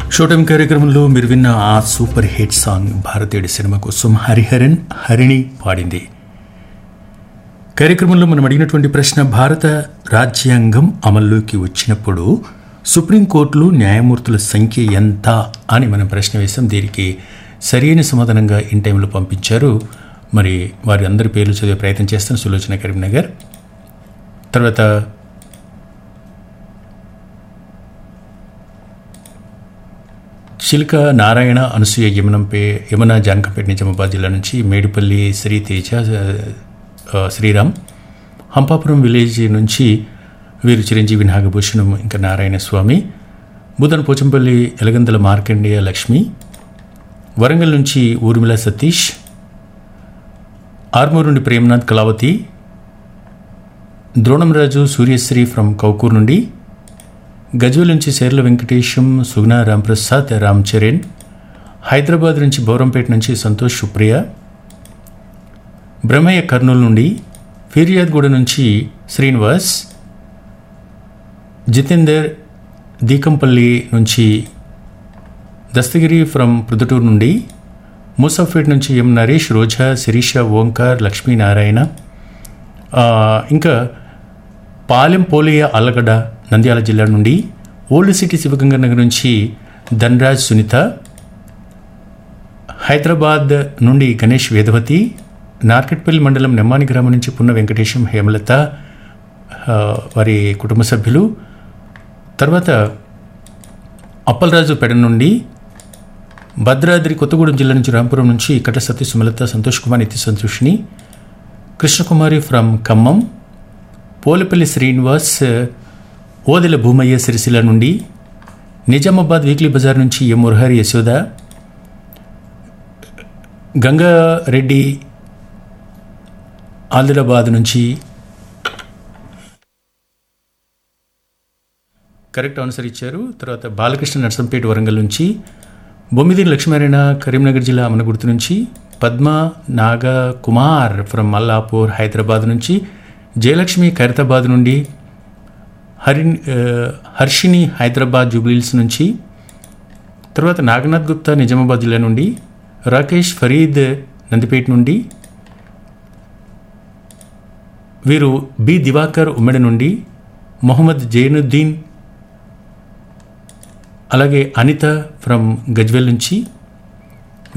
show time కార్యక్రమంలో మీరు విన్న ఆ సూపర్ హిట్ సాంగ్ భారతీయుడి సినిమా కోసం హరిహరన్ హరిణి పాడింది కార్యక్రమంలో మనం అడిగినటువంటి ప్రశ్న భారత రాజ్యాంగం అమల్లోకి వచ్చినప్పుడు సుప్రీంకోర్టులో న్యాయమూర్తుల సంఖ్య ఎంత అని మనం ప్రశ్న వేసాం దీనికి సరైన సమాధానంగా ఇన్ టైంలో పంపించారు మరి వారి అందరి పేర్లు చదివే ప్రయత్నం చేస్తాను సులోచన కరీంనగర్ తర్వాత చిలుక నారాయణ అనసూయ యమునంపే యమున జానకంపేట నిజామాబాద్ జిల్లా నుంచి మేడిపల్లి శ్రీ తేజ ఆ, శ్రీరామ్ హంపాపురం విలేజ్ నుంచి వీరు చిరంజీవి నాగభూషణం ఇంకా నారాయణ స్వామి బుధన్ పోచంపల్లి ఎలగందల మార్కండేయ లక్ష్మి వరంగల్ నుంచి ఊర్మిళ సతీష్ ఆర్మూర్ నుండి ప్రేమనాథ్ కళావతి ద్రోణంరాజు సూర్యశ్రీ ఫ్రమ్ కౌకూర్ నుండి గజ్వల్ నుంచి సేర్ల వెంకటేశం సుగుణ రాంప్రసాద్ రామ్ చరణ్ హైదరాబాద్ నుంచి బౌరంపేట నుంచి సంతోష్ సుప్రియ బ్రహ్మయ్య కర్నూలు నుండి ఫిర్యాద్గూడ నుంచి శ్రీనివాస్ జితేందర్ దీకంపల్లి నుంచి దస్తగిరి ఫ్రమ్ ప్రొద్దుటూరు నుండి ముసాఫేట్ నుంచి ఎం నరేష్ రోజా శిరీష ఓంకార్ లక్ష్మీనారాయణ ఆ, ఇంకా పాలెం పోలియ అల్లగడ్డ నంద్యాల జిల్లా నుండి ఓల్డ్ సిటీ శివగంగా నగర్ నుంచి ధనరాజ్ సునీత హైదరాబాద్ నుండి గణేష్ వేదవతి నార్కెట్పల్లి మండలం నెమ్మాని గ్రామం నుంచి పున్న వెంకటేశం హేమలత ఆ, వారి కుటుంబ సభ్యులు తర్వాత అప్పలరాజు పెడ నుండి భద్రాద్రి కొత్తగూడెం జిల్లా నుంచి రాంపురం నుంచి కట సతీ సుమలత సంతోష్ కుమార్ నిత్య సంతోషిని కృష్ణకుమారి ఫ్రమ్ ఖమ్మం పోలపల్లి శ్రీనివాస్ ఓదెల భూమయ్య సిరిసిల్ల నుండి నిజామాబాద్ వీక్లీ బజార్ నుంచి ఎం మురహరి యశోద గంగారెడ్డి ఆదిలాబాద్ నుంచి కరెక్ట్ ఆన్సర్ ఇచ్చారు తర్వాత బాలకృష్ణ నర్సంపేట వరంగల్ నుంచి బొమ్మిది లక్ష్మీనారాయణ కరీంనగర్ జిల్లా అమనగుర్తు నుంచి పద్మ నాగ కుమార్ ఫ్రమ్ మల్లాపూర్ హైదరాబాద్ నుంచి జయలక్ష్మి ఖైరతాబాద్ నుండి హరి ఆ, హర్షిని హైదరాబాద్ జూబ్లీల్స్ నుంచి తర్వాత నాగనాథ్ గుప్తా నిజామాబాద్ జిల్లా నుండి రాకేష్ ఫరీద్ నందిపేట నుండి వీరు బి దివాకర్ ఉమ్మడి నుండి మొహమ్మద్ జైనుద్దీన్ అలాగే అనిత ఫ్రమ్ గజ్వెల్ నుంచి